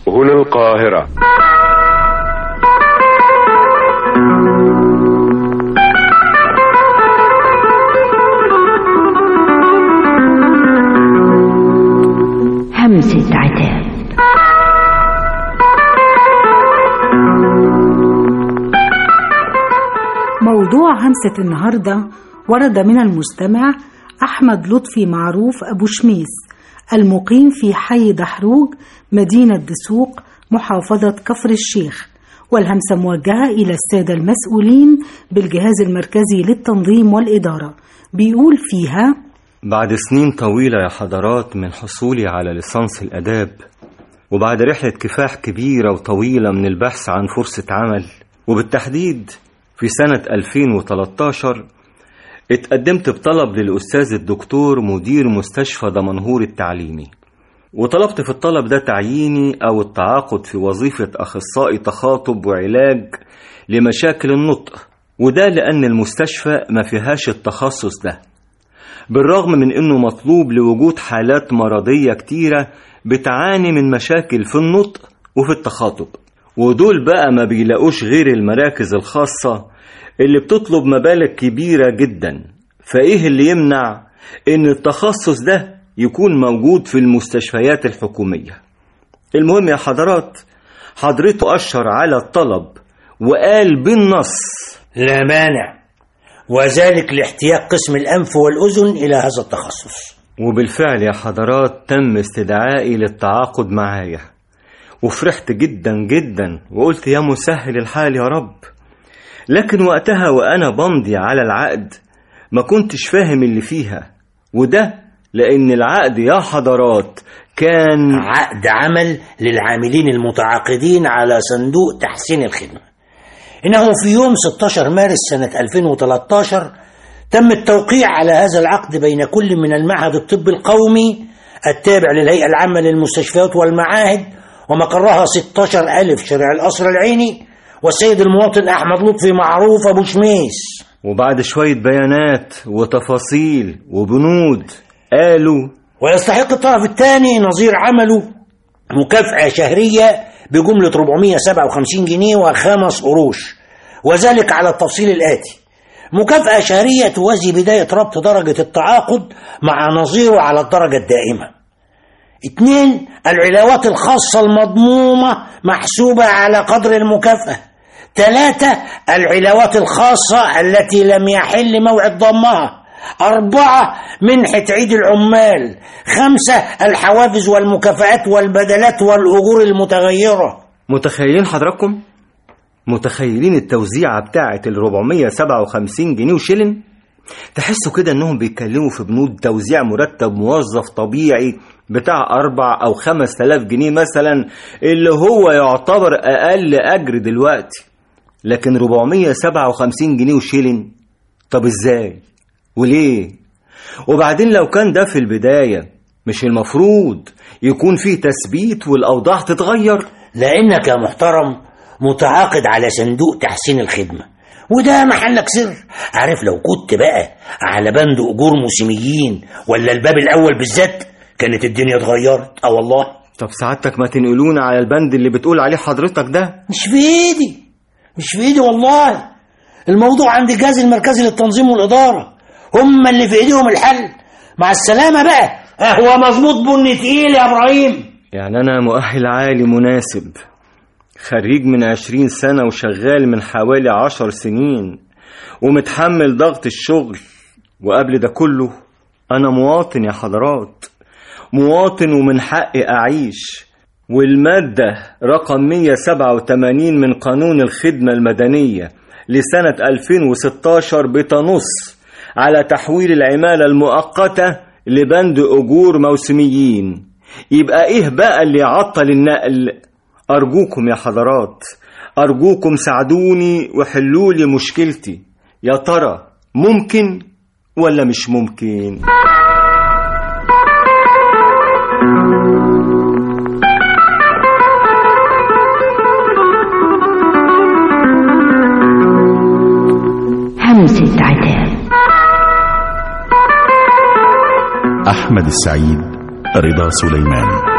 هنا القاهرة همسة عتاب موضوع همسة النهاردة ورد من المستمع أحمد لطفي معروف أبو شميس المقيم في حي دحروج مدينة دسوق محافظة كفر الشيخ والهمسة موجهة إلى السادة المسؤولين بالجهاز المركزي للتنظيم والإدارة بيقول فيها بعد سنين طويلة يا حضرات من حصولي على ليسانس الآداب وبعد رحلة كفاح كبيرة وطويلة من البحث عن فرصة عمل وبالتحديد في سنة 2013 اتقدمت بطلب للأستاذ الدكتور مدير مستشفى دمنهور التعليمي وطلبت في الطلب ده تعييني أو التعاقد في وظيفة أخصائي تخاطب وعلاج لمشاكل النطق وده لأن المستشفى ما فيهاش التخصص ده بالرغم من أنه مطلوب لوجود حالات مرضية كتيرة بتعاني من مشاكل في النطق وفي التخاطب ودول بقى ما بيلاقوش غير المراكز الخاصة اللي بتطلب مبالغ كبيرة جدا فإيه اللي يمنع إن التخصص ده يكون موجود في المستشفيات الحكومية المهم يا حضرات حضرته أشر على الطلب وقال بالنص لا مانع وذلك لاحتياج قسم الأنف والأذن إلى هذا التخصص وبالفعل يا حضرات تم استدعائي للتعاقد معايا وفرحت جدا جدا وقلت يا مسهل الحال يا رب لكن وقتها وأنا بمضي على العقد ما كنتش فاهم اللي فيها وده لأن العقد يا حضرات كان عقد عمل للعاملين المتعاقدين على صندوق تحسين الخدمة إنه في يوم 16 مارس سنة 2013 تم التوقيع على هذا العقد بين كل من المعهد الطبي القومي التابع للهيئة العامة للمستشفيات والمعاهد ومقرها 16 ألف شارع القصر العيني والسيد المواطن أحمد لطفي معروف أبو شميس وبعد شوية بيانات وتفاصيل وبنود قالوا ويستحق الطرف الثاني نظير عمله مكافأة شهرية بجملة 457 جنيه وخمس قروش وذلك على التفصيل الآتي مكافأة شهرية توازي بداية ربط درجة التعاقد مع نظيره على الدرجة الدائمة اثنين العلاوات الخاصة المضمومة محسوبة على قدر المكافأة ثلاثة العلاوات الخاصة التي لم يحل موعد ضمها أربعة منحة عيد العمال خمسة الحوافز والمكافآت والبدلات والأجور المتغيرة متخيلين حضراتكم؟ متخيلين التوزيعة بتاعة ال 457 جنيه وشلن؟ تحسوا كده انهم بيتكلموا في بنود توزيع مرتب موظف طبيعي بتاع أربع أو خمس تلاف جنيه مثلا اللي هو يعتبر أقل أجر دلوقتي لكن 457 جنيه وشيلن طب ازاي وليه وبعدين لو كان ده في البداية مش المفروض يكون فيه تثبيت والأوضاع تتغير لأنك يا محترم متعاقد على صندوق تحسين الخدمة وده محلك سر عارف لو كنت بقى على بند أجور موسميين ولا الباب الأول بالذات كانت الدنيا اتغيرت اه والله طب سعادتك ما تنقلونا على البند اللي بتقول عليه حضرتك ده مش في ايدي مش في ايدي والله الموضوع عند الجهاز المركزي للتنظيم والإدارة هم اللي في ايديهم الحل مع السلامة بقى هو مظبوط بن تقيل يا إبراهيم يعني أنا مؤهل عالي مناسب خريج من عشرين سنة وشغال من حوالي عشر سنين ومتحمل ضغط الشغل وقبل ده كله أنا مواطن يا حضرات مواطن ومن حقي أعيش والمادة رقم 187 من قانون الخدمة المدنية لسنة 2016 بتنص على تحويل العمالة المؤقتة لبند أجور موسميين يبقى إيه بقى اللي يعطل النقل أرجوكم يا حضرات أرجوكم ساعدوني وحلوا لي مشكلتي يا ترى ممكن ولا مش ممكن همسة عتاب أحمد السعيد رضا سليمان